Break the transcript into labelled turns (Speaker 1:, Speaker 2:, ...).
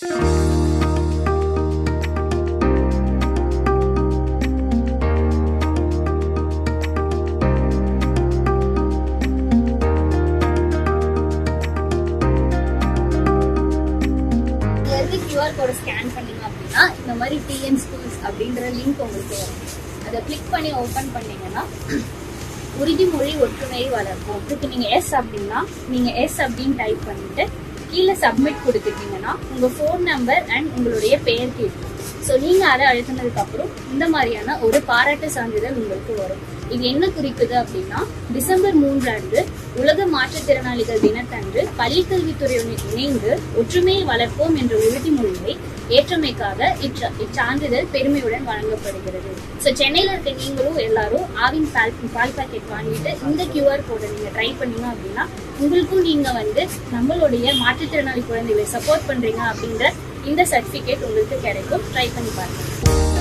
Speaker 1: இதுல இருந்து கியூஆர் கோடை ஸ்கேன் பண்ணீங்க அப்படின்னா இந்த மாதிரி டிஎன் ஸ்கூல்ஸ் அப்படின்ற லிங்க் உங்களுக்கு வரும் அதை கிளிக் பண்ணி ஓபன் பண்ணீங்கன்னா உறுதிமொழி ஒற்றுமையை வளர்ப்போம் இதுக்கு நீங்க எஸ் அப்படின்னா நீங்க எஸ் அப்படின்னு டைப் பண்ணிட்டு கீழே சப்மிட் கொடுத்துட்டீங்கன்னா உங்க ஃபோன் நம்பர் அண்ட் உங்களுடைய பெயர் கேட்கும் ஸோ நீங்க அதை அழுத்தினதுக்கு அப்புறம் இந்த மாதிரியான ஒரு பாராட்டு சான்றிதழ் உங்களுக்கு வரும் இது என்ன குறிக்குது அப்படின்னா டிசம்பர் மூன்று அன்று உலக மாற்றுத்திறனாளிகள் தினத்தன்று பள்ளிக்கல்வித்துறையுடன் இணைந்து ஒற்றுமையை வளர்ப்போம் என்ற உறுதிமொழியை ஏற்றமைக்காக இச்ச- இச்சான்றிதழ் பெருமையுடன் வழங்கப்படுகிறது ஸோ சென்னையில இருக்க நீங்களும் எல்லாரும் ஆவின் பால் பால் பாக்கெட் வாங்கிட்டு இந்த கியூஆர் கோடை நீங்க ட்ரை பண்ணீங்க அப்படின்னா உங்களுக்கும் நீங்க வந்து நம்மளுடைய மாற்றுத்திறனாளி குழந்தைகளை சப்போர்ட் பண்றீங்க அப்படின்ற இந்த சர்டிபிகேட் உங்களுக்கு கிடைக்கும் ட்ரை பண்ணி பாருங்க